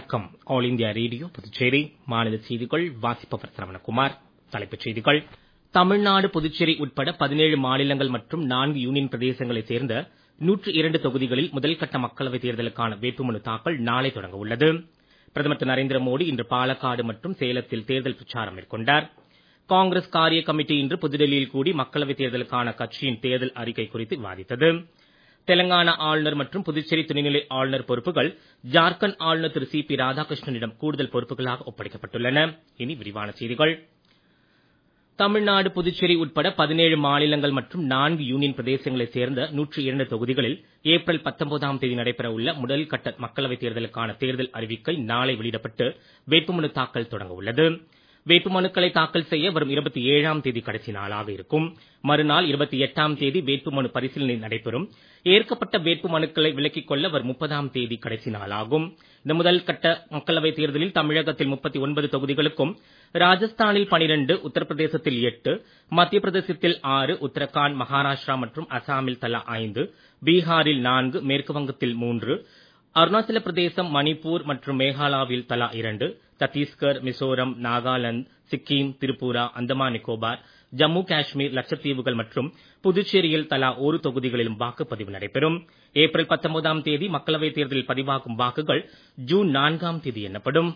வணக்கம் all India radio Puducherry மாநில செய்திகள் வாசிப்பவர் சரவணகுமார் தலைப்புச் செய்திகள் தமிழ்நாடு புதுச்சேரி உட்பட பதினேழு மாநிலங்கள் மற்றும் நான்கு யூனியன் பிரதேசங்களைச் சேர்ந்த நூற்று இரண்டு தொகுதிகளில் முதல்கட்ட மக்களவைத் தேர்தலுக்கான வேட்புமனு தாக்கல் நாளை தொடங்க உள்ளது பிரதமர் திரு நரேந்திர மோடி இன்று பாலக்காடு மற்றும் சேலத்தில் தேர்தல் பிரச்சாரம் மேற்கொண்டார் காங்கிரஸ் காரிய கமிட்டி இன்று புதுடெல்லியில் கூடி மக்களவைத் தேர்தலுக்கான கட்சியின் தேர்தல் அறிக்கை குறித்து விவாதித்தது தெலங்கானா ஆளுநர் மற்றும் புதுச்சேரி துணைநிலை ஆளுநர் பொறுப்புகள் ஜார்க்கண்ட் ஆளுநர் திரு சி பி ராதாகிருஷ்ணனிடம் கூடுதல் பொறுப்புகளாக ஒப்படைக்கப்பட்டுள்ளன இனி விரிவான செய்திகள் தமிழ்நாடு புதுச்சேரி உட்பட பதினேழு மாநிலங்கள் மற்றும் நான்கு யூனியன் பிரதேசங்களைச் சேர்ந்த நூற்று இரண்டு தொகுதிகளில் ஏப்ரல் பத்தொன்பதாம் தேதி நடைபெற உள்ள முதல் கட்ட மக்களவைத் தேர்தலுக்கான தேர்தல் அறிவிக்கை நாளை வெளியிடப்பட்டு வேட்புமனு தாக்கல் தொடங்க உள்ளது வேட்புமனுக்களை தாக்கல் செய்ய வரும் இருபத்தி ஏழாம் தேதி கடைசி நாளாக இருக்கும் மறுநாள் இருபத்தி எட்டாம் தேதி வேட்புமனு பரிசீலனை நடைபெறும் ஏற்கப்பட்ட வேட்புமனுக்களை விலக்கிக் கொள்ள வரும் முப்பதாம் தேதி கடைசி நாளாகும் இந்த முதல் கட்ட மக்களவைத் தேர்தலில் தமிழகத்தில் முப்பத்தி ஒன்பது தொகுதிகளுக்கும் ராஜஸ்தானில் பனிரெண்டு உத்தரப்பிரதேசத்தில் எட்டு மத்திய பிரதேசத்தில் ஆறு உத்தரகாண்ட் மகாராஷ்டிரா மற்றும் அசாமில் தலா ஐந்து பீகாரில் நான்கு மேற்கு வங்கத்தில் மூன்று அருணாச்சல பிரதேசம் மணிப்பூர் மற்றும் மேகாலாவில் தலா இரண்டு சத்தீஸ்கர் மிசோரம் நாகாலாந்து சிக்கிம் திரிபுரா அந்தமான் நிக்கோபார் ஜம்மு காஷ்மீர் லட்சத்தீவுகள் மற்றும் புதுச்சேரியில் தலா ஒரு தொகுதிகளிலும் வாக்குப்பதிவு நடைபெறும் ஏப்ரல் பத்தொன்பதாம் தேதி மக்களவைத் தேர்தலில் பதிவாகும் வாக்குகள் ஜூன் நான்காம் தேதி எண்ணப்படும்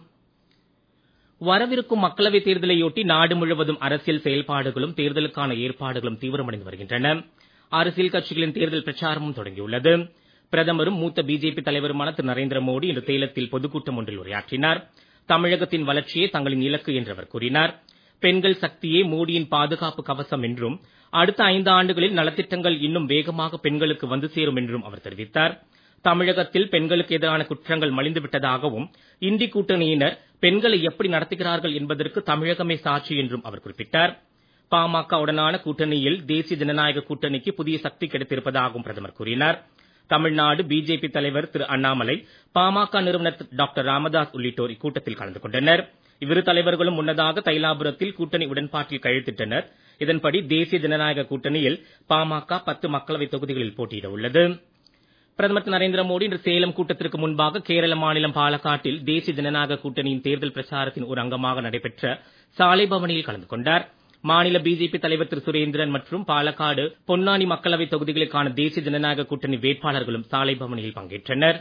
வரவிருக்கும் மக்களவைத் தேர்தலையொட்டி நாடு முழுவதும் அரசியல் செயல்பாடுகளும் தேர்தலுக்கான ஏற்பாடுகளும் தீவிரமடைந்து வருகின்றன அரசியல் கட்சிகளின் தேர்தல் பிரச்சாரமும் தொடங்கியுள்ளது பிரதமரும் மூத்த பிஜேபி தலைவருமான திரு நரேந்திர மோடி இன்று சேலத்தில் பொதுக்கூட்டம் ஒன்றில் உரையாற்றினார் தமிழகத்தின் வளர்ச்சியே தங்களின் இலக்கு என்று அவர் கூறினார் பெண்கள் சக்தியே மோடியின் பாதுகாப்பு கவசம் என்றும் அடுத்த ஐந்து ஆண்டுகளில் நலத்திட்டங்கள் இன்னும் வேகமாக பெண்களுக்கு வந்து சேரும் என்றும் அவர் தெரிவித்தார் தமிழகத்தில் பெண்களுக்கு எதிரான குற்றங்கள் மலிந்து விட்டதாகவும் இந்தி கூட்டணியினர் பெண்களை எப்படி நடத்துகிறார்கள் என்பதற்கு தமிழகமே சாட்சி என்றும் அவர் குறிப்பிட்டார் பாமக உடனான கூட்டணியில் தேசிய ஜனநாயக கூட்டணிக்கு புதிய சக்தி கிடைத்திருப்பதாகவும் பிரதமர் கூறினார் தமிழ்நாடு பிஜேபி தலைவர் திரு அண்ணாமலை பாமக நிறுவனர் டாக்டர் ராமதாஸ் உள்ளிட்டோர் இக்கூட்டத்தில் கலந்து கொண்டனர் இவ்விரு தலைவர்களும் முன்னதாக தைலாபுரத்தில் கூட்டணி உடன்பாட்டில் கையெழுத்திட்டனர் இதன்படி தேசிய ஜனநாயக கூட்டணியில் பாமக பத்து மக்களவைத் தொகுதிகளில் போட்டியிட உள்ளது பிரதமர் திரு நரேந்திர மோடி இன்று சேலம் கூட்டத்திற்கு முன்பாக கேரள மாநிலம் பாலக்காட்டில் தேசிய ஜனநாயக கூட்டணியின் தேர்தல் பிரச்சாரத்தின் ஒரு அங்கமாக நடைபெற்ற சாலை பவனியில் கலந்து கொண்டார் மாநில பிஜேபி தலைவர் திரு சுரேந்திரன் மற்றும் பாலக்காடு பொன்னானி மக்களவைத் தொகுதிகளுக்கான தேசிய ஜனநாயக கூட்டணி வேட்பாளர்களும் சாலை பவனியில் பங்கேற்றனர்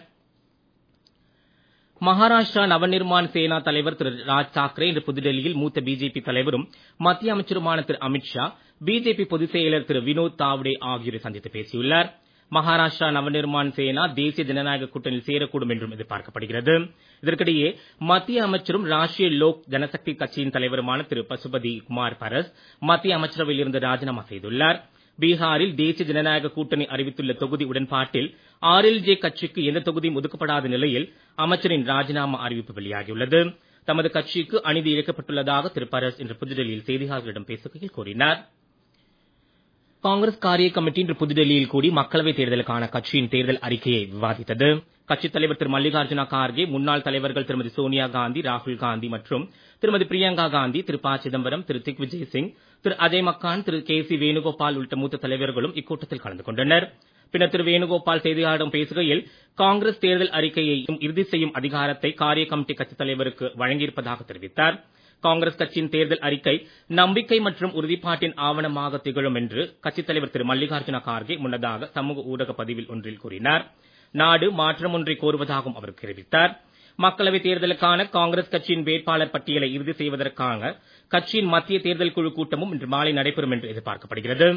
மகாராஷ்டிரா நவநிர்மாண் சேனா தலைவர் திரு ராஜ் தாக்கரே இன்று புதுடெல்லியில் மூத்த பிஜேபி தலைவரும் மத்திய அமைச்சருமான திரு அமித்ஷா பிஜேபி பொதுச் செயலர் திரு வினோத் தாவ்டே ஆகியோரை சந்தித்து பேசியுள்ளார் மகாராஷ்டிரா நவநிர்மாண் சேனா தேசிய ஜனநாயக கூட்டணியில் சேரக்கூடும் என்றும் எதிர்பார்க்கப்படுகிறது இதற்கிடையே மத்திய அமைச்சரும் ராஷ்டிரிய லோக் ஜனசக்தி கட்சியின் தலைவருமான திரு பசுபதி குமார் பரஸ் மத்திய அமைச்சரவையில் இருந்து ராஜினாமா செய்துள்ளார் பீகாரில் தேசிய ஜனநாயக கூட்டணி அறிவித்துள்ள தொகுதி உடன்பாட்டில் ஆர்எல்ஜே கட்சிக்கு எந்த தொகுதியும் ஒதுக்கப்படாத நிலையில் அமைச்சரின் ராஜினாமா அறிவிப்பு வெளியாகியுள்ளது தமது கட்சிக்கு அநீதி இழைக்கப்பட்டுள்ளதாக திரு பரஸ் இன்று புதுடெல்லியில் செய்தியாளர்களிடம் பேசுகையில் கூறினார் காங்கிரஸ் காரிய கமிட்டி இன்று புதுடெல்லியில் கூடி மக்களவைத் தேர்தலுக்கான கட்சியின் தேர்தல் அறிக்கையை விவாதித்தது கட்சித் தலைவர் திரு மல்லிகார்ஜுன கார்கே முன்னாள் தலைவர்கள் திருமதி சோனியா காந்தி ராகுல் காந்தி மற்றும் திருமதி பிரியங்கா காந்தி திரு ப Chidambaram Thiru Digvijay Singh Thiru Ajay Maken Thiru K C Venugopal உள்ளிட்ட மூத்த தலைவர்களும் இக்கூட்டத்தில் கலந்து கொண்டனர் பின்னர் திரு வேணுகோபால் செய்தியாளர்களிடம் பேசுகையில் காங்கிரஸ் தேர்தல் அறிக்கையை இறுதி செய்யும் அதிகாரத்தை காரிய கமிட்டி கட்சித் தலைவருக்கு வழங்கியிருப்பதாக தெரிவித்தார் காங்கிரஸ் கட்சியின் தேர்தல் அறிக்கை நம்பிக்கை மற்றும் உறுதிப்பாட்டின் ஆவணமாக திகழும் என்று கட்சித் தலைவர் திரு மல்லிகார்ஜுன கார்கே முன்னதாக சமூக ஊடக பதிவில் ஒன்றில் கூறினார் நாடு மாற்றம் ஒன்றை கோருவதாகவும் அவர் தெரிவித்தார் மக்களவைத் தேர்தலுக்கான காங்கிரஸ் கட்சியின் வேட்பாளர் பட்டியலை இறுதி செய்வதற்கான கட்சியின் மத்திய தேர்தல் குழு கூட்டமும் இன்று மாலை நடைபெறும் என்று எதிர்பார்க்கப்படுகிறது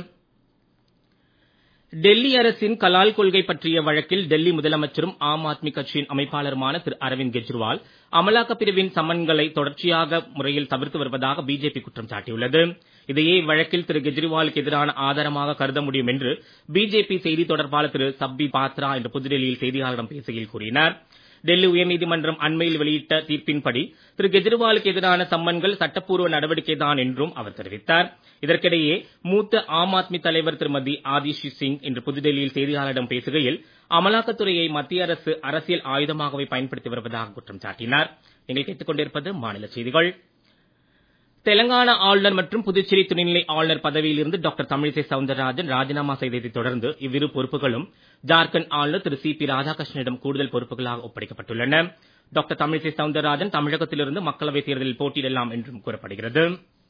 டெல்லி அரசின் கலால் கொள்கை பற்றிய வழக்கில் டெல்லி முதலமைச்சரும் ஆம் ஆத்மி கட்சியின் அமைப்பாளருமான திரு அரவிந்த் கெஜ்ரிவால் அமலாக்கப் பிரிவின் சம்மன்களை தொடர்ச்சியாக முறையில் தவிர்த்து வருவதாக பிஜேபி குற்றம் சாட்டியுள்ளது இதையே வழக்கில் திரு கெஜ்ரிவாலுக்கு எதிரான ஆதாரமாக கருத முடியும் என்று பிஜேபி செய்தி தொடர்பாளர் திரு சப்பி பாத்ரா இன்று புதுடெல்லியில் செய்தியாளர்களிடம் பேசுகையில் கூறினார் டெல்லி உயர்நீதிமன்றம் அண்மையில் வெளியிட்ட தீர்ப்பின்படி திரு கெஜ்ரிவாலுக்கு எதிரான சம்மன்கள் சட்டப்பூர்வ நடவடிக்கைதான் என்றும் அவர் தெரிவித்தார் இதற்கிடையே மூத்த ஆம் ஆத்மி தலைவர் திருமதி ஆதிஷி சிங் இன்று புதுடெல்லியில் செய்தியாளர்களிடம் பேசுகையில் அமலாக்கத்துறையை மத்திய அரசு அரசியல் ஆயுதமாகவே பயன்படுத்தி வருவதாக குற்றம் சாட்டினார் நீங்கள் கேட்டுக்கொண்டிருப்பது மாநில செய்திகள் தெலங்கானா ஆளுநர் மற்றும் புதுச்சேரி துணைநிலை ஆளுநர் பதவியிலிருந்து டாக்டர் தமிழிசை சவுந்தரராஜன் ராஜினாமா செய்ததைத் தொடர்ந்து இவ்விரு பொறுப்புகளும் ஜார்க்கண்ட் ஆளுநர் திரு சி பி ராதாகிருஷ்ணனிடம் கூடுதல் பொறுப்புகளாக ஒப்படைக்கப்பட்டுள்ளன டாக்டர் தமிழிசை சவுந்தரராஜன் தமிழகத்திலிருந்து மக்களவைத் தேர்தலில் போட்டியிடலாம் என்றும் கூறப்படுகிறது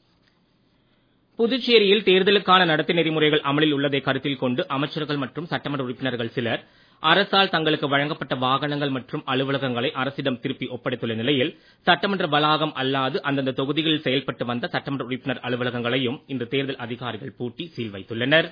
புதுச்சேரியில் தேர்தலுக்கான நடத்தை நெறிமுறைகள் அமலில் உள்ளதை கருத்தில் கொண்டு அமைச்சர்கள் மற்றும் சட்டமன்ற உறுப்பினர்கள் சிலர் அரசால் தங்களுக்கு வழங்கப்பட்ட வாகனங்கள் மற்றும் அலுவலகங்களை அரசிடம் திருப்பி ஒப்படைத்துள்ள நிலையில் சட்டமன்ற வளாகம் அல்லாது அந்தந்த தொகுதிகளில் செயல்பட்டு வந்த சட்டமன்ற உறுப்பினர் அலுவலகங்களையும் இன்று தேர்தல் அதிகாரிகள் பூட்டி சீல் வைத்துள்ளனர்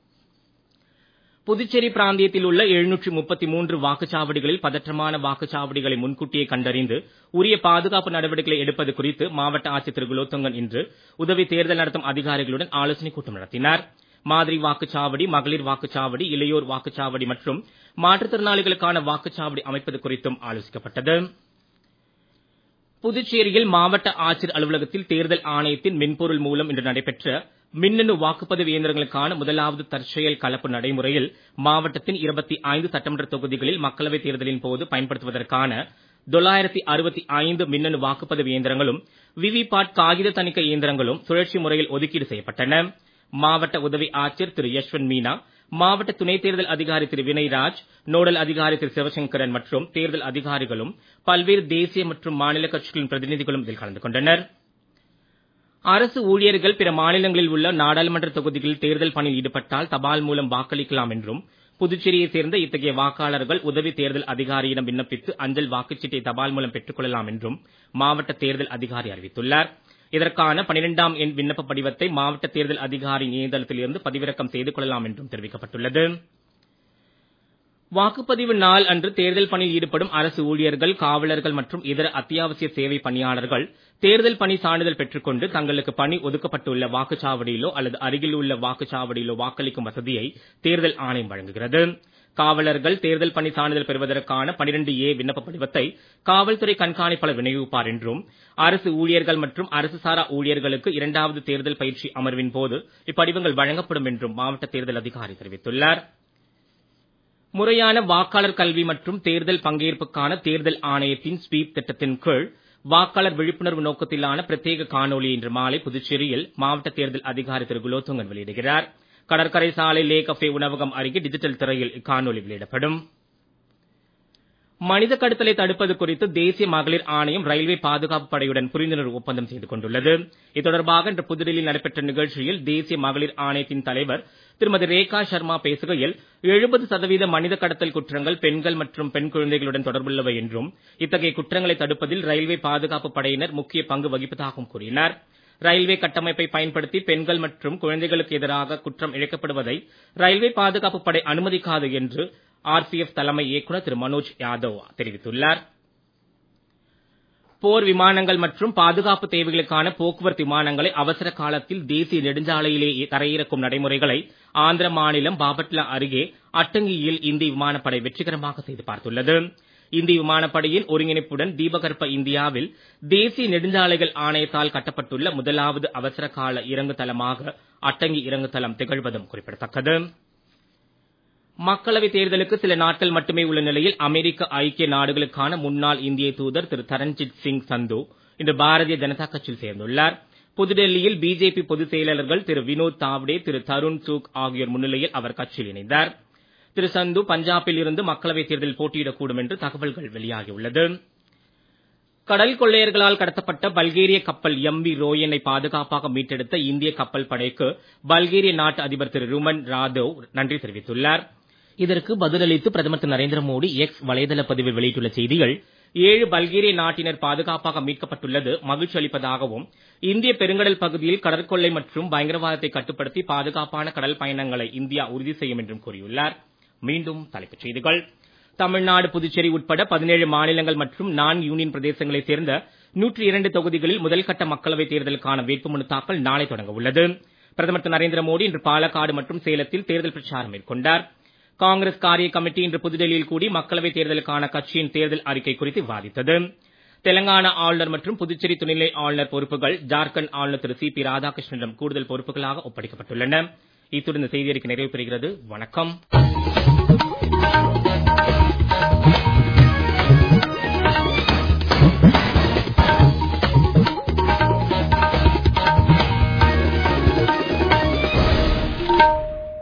புதுச்சேரி பிராந்தியத்தில் உள்ள எழுநூற்றி முப்பத்தி மூன்று வாக்குச்சாவடிகளில் பதற்றமான வாக்குச்சாவடிகளை முன்கூட்டியே கண்டறிந்து உரிய பாதுகாப்பு நடவடிக்கைகளை எடுப்பது குறித்து மாவட்ட ஆட்சியர் திரு குலோத்துங்கன் இன்று உதவி தேர்தல் நடத்தும் அதிகாரிகளுடன் ஆலோசனைக் கூட்டம் நடத்தினார் மாதிரி வாக்குச்சாவடி மகளிர் வாக்குச்சாவடி இளையோர் வாக்குச்சாவடி மற்றும் மாற்றுத்திறனாளிகளுக்கான வாக்குச்சாவடி அமைப்பது குறித்தும் ஆலோசிக்கப்பட்டது புதுச்சேரியில் மாவட்ட ஆட்சியர் அலுவலகத்தில் தேர்தல் ஆணையத்தின் மென்பொருள் மூலம் இன்று நடைபெற்ற மின்னணு வாக்குப்பதிவு இயந்திரங்களுக்கான முதலாவது தற்செயல் கலப்பு நடைமுறையில் மாவட்டத்தின் இருபத்தி ஐந்து சட்டமன்ற தொகுதிகளில் மக்களவைத் தேர்தலின் போது பயன்படுத்துவதற்கான தொள்ளாயிரத்தி அறுபத்தி ஐந்து மின்னணு வாக்குப்பதிவு இயந்திரங்களும் விவிபாட் காகித தணிக்கை இயந்திரங்களும் சுழற்சி முறையில் ஒதுக்கீடு செய்யப்பட்டன மாவட்ட உதவி ஆட்சியர் திரு யஷ்வந்த் மீனா மாவட்ட துணை தேர்தல் அதிகாரி திரு வினய்ராஜ் நோடல் அதிகாரி திரு சிவசங்கரன் மற்றும் தேர்தல் அதிகாரிகளும் பல்வேறு தேசிய மற்றும் மாநில கட்சிகளின் பிரதிநிதிகளும் இதில் கலந்து கொண்டனர் அரசு ஊழியர்கள் பிற மாநிலங்களில் உள்ள நாடாளுமன்ற தொகுதிகளில் தேர்தல் பணியில் ஈடுபட்டால் தபால் மூலம் வாக்களிக்கலாம் என்றும் புதுச்சேரியைச் சேர்ந்த இத்தகைய வாக்காளர்கள் உதவி தேர்தல் அதிகாரியிடம் விண்ணப்பித்து அஞ்சல் வாக்குச்சீட்டை தபால் மூலம் பெற்றுக் கொள்ளலாம் என்றும் மாவட்ட தேர்தல் அதிகாரி அறிவித்துள்ளார் இதற்கான பனிரெண்டாம் எண் விண்ணப்ப படிவத்தை மாவட்ட தேர்தல் அதிகாரியின் இணையதளத்திலிருந்து பதிவிறக்கம் செய்து கொள்ளலாம் என்றும் தெரிவிக்கப்பட்டுள்ளது வாக்குப்பதிவு நாள் அன்று தேர்தல் பணியில் ஈடுபடும் அரசு ஊழியர்கள் காவலர்கள் மற்றும் இதர அத்தியாவசிய சேவை பணியாளர்கள் தேர்தல் பணி சான்றிதழ் பெற்றுக்கொண்டு தங்களுக்கு பணி ஒதுக்கப்பட்டுள்ள வாக்குச்சாவடியிலோ அல்லது அருகில் உள்ள வாக்குச்சாவடியிலோ வாக்களிக்கும் வசதியை தேர்தல் ஆணையம் வழங்குகிறது காவலர்கள் தேர்தல் பணி சான்றிதழ் பெறுவதற்கான 12 ஏ விண்ணப்ப படிவத்தை காவல்துறை கண்காணிப்பாளர் விநியோகிப்பார் என்றும் அரசு ஊழியர்கள் மற்றும் அரசு சாரா ஊழியர்களுக்கு இரண்டாவது தேர்தல் பயிற்சி அமர்வின் போது இப்படிவங்கள் வழங்கப்படும் என்றும் மாவட்ட தேர்தல் அதிகாரி தெரிவித்துள்ளார் முறையான வாக்காளர் கல்வி மற்றும் தேர்தல் பங்கேற்புக்கான தேர்தல் ஆணையத்தின் ஸ்வீப் திட்டத்தின் கீழ் வாக்காளர் விழிப்புணர்வு நோக்கத்திலான பிரத்யேக காணொலி இன்று மாலை புதுச்சேரியில் மாவட்ட தேர்தல் அதிகாரி திரு குலோத்துங்கன் வெளியிடுகிறார் கடற்கரை சாலை லே கஃபே உணவகம் அருகே டிஜிட்டல் திரையில் இக்காணொலி வெளியிடப்படும் மனித கடத்தலை தடுப்பது குறித்து தேசிய மகளிர் ஆணையம் ரயில்வே பாதுகாப்பு படையுடன் புரிந்துணர்வு ஒப்பந்தம் செய்து கொண்டுள்ளது இது தொடர்பாக இன்று புதுடெல்லியில் நடைபெற்ற நிகழ்ச்சியில் தேசிய மகளிர் ஆணையத்தின் தலைவர் திருமதி ரேகா சர்மா பேசுகையில் எழுபது சதவீத மனித கடத்தல் குற்றங்கள் பெண்கள் மற்றும் பெண் குழந்தைகளுடன் தொடர்புள்ளவை என்றும் இத்தகைய குற்றங்களை தடுப்பதில் ரயில்வே பாதுகாப்பு படையினர் முக்கிய பங்கு வகிப்பதாகவும் கூறினார் ரயில்வே கட்டமைப்பை பயன்படுத்தி பெண்கள் மற்றும் குழந்தைகளுக்கு எதிராக குற்றம் இழைக்கப்படுவதை ரயில்வே பாதுகாப்பு படை அனுமதிக்காது என்று ஆர்பிஎஃப் தலைமை இயக்குநர் திரு மனோஜ் யாதவ் தெரிவித்துள்ளார் போர் விமானங்கள் மற்றும் பாதுகாப்பு தேவைகளுக்கான போக்குவரத்து விமானங்களை அவசர காலத்தில் தேசிய நெடுஞ்சாலையிலேயே தரையிறக்கும் நடைமுறைகளை ஆந்திர மாநிலம் பாபட்லா அருகே அட்டங்கியில் இந்திய விமானப்படை வெற்றிகரமாக செய்து பார்த்துள்ளது இந்திய விமானப்படையின் ஒருங்கிணைப்புடன் தீபகற்ப இந்தியாவில் தேசிய நெடுஞ்சாலைகள் ஆணையத்தால் கட்டப்பட்டுள்ள முதலாவது அவசர கால இறங்கு தளமாக அட்டங்கி இறங்கு தளம் திகழ்வதும் குறிப்பிடத்தக்கது மக்களவைத் தேர்தலுக்கு சில நாட்கள் மட்டுமே உள்ள நிலையில் அமெரிக்க ஐக்கிய நாடுகளுக்கான முன்னாள் இந்திய தூதர் திரு தரண்ஜித் சிங் சந்து இன்று பாரதிய ஜனதா கட்சியில் சேர்ந்துள்ளார் புதுடெல்லியில் பிஜேபி பொதுச் செயலாளர்கள் திரு வினோத் தாவ்டே திரு தருண் சூக் ஆகியோர் முன்னிலையில் அவர் கட்சியில் இணைந்தார் திரு சந்து பஞ்சாபில் இருந்து மக்களவைத் தேர்தலில் போட்டியிடக்கூடும் என்று தகவல்கள் வெளியாகியுள்ளது கடல் கொள்ளையர்களால் கடத்தப்பட்ட பல்கேரிய கப்பல் எம் வி ரோயனை பாதுகாப்பாக மீட்டெடுத்த இந்திய கப்பல் படைக்கு பல்கேரிய நாட்டு அதிபர் திரு ருமன் ராதோவ் நன்றி தெரிவித்துள்ளார் இதற்கு பதிலளித்து பிரதமர் திரு நரேந்திர மோடி எக்ஸ் வலைதள பதிவில் வெளியிட்டுள்ள செய்திகள் ஏழு பல்கேரிய நாட்டினர் பாதுகாப்பாக மீட்கப்பட்டுள்ளது மகிழ்ச்சி அளிப்பதாகவும் இந்திய பெருங்கடல் பகுதியில் கடற்கொள்ளை மற்றும் பயங்கரவாதத்தை கட்டுப்படுத்தி பாதுகாப்பான கடல் பயணங்களை இந்தியா உறுதி செய்யும் என்றும் கூறியுள்ளார் மீண்டும் தலைப்புச் செய்திகள் தமிழ்நாடு புதுச்சேரி உட்பட பதினேழு மாநிலங்கள் மற்றும் நான்கு யூனியன் பிரதேசங்களைச் சேர்ந்த நூற்றி இரண்டு தொகுதிகளில் முதல்கட்ட மக்களவைத் தேர்தலுக்கான வேட்புமனு தாக்கல் நாளை தொடங்க உள்ளது பிரதமர் திரு நரேந்திர மோடி இன்று பாலக்காடு மற்றும் சேலத்தில் தேர்தல் பிரச்சாரம் மேற்கொண்டார் காங்கிரஸ் காரிய கமிட்டி இன்று புதுடெல்லியில் கூடி மக்களவைத் தேர்தலுக்கான கட்சியின் தேர்தல் அறிக்கை குறித்து விவாதித்தது தெலங்கானா ஆளுநர் மற்றும் புதுச்சேரி துணைநிலை ஆளுநர் பொறுப்புகள் ஜார்க்கண்ட் ஆளுநர் திரு சி பி ராதாகிருஷ்ணனிடம் கூடுதல் பொறுப்புகளாக ஒப்படைக்கப்பட்டுள்ளன இத்துடன் இந்த செய்தி அறிக்கை நிறைவு பெறுகிறது வணக்கம்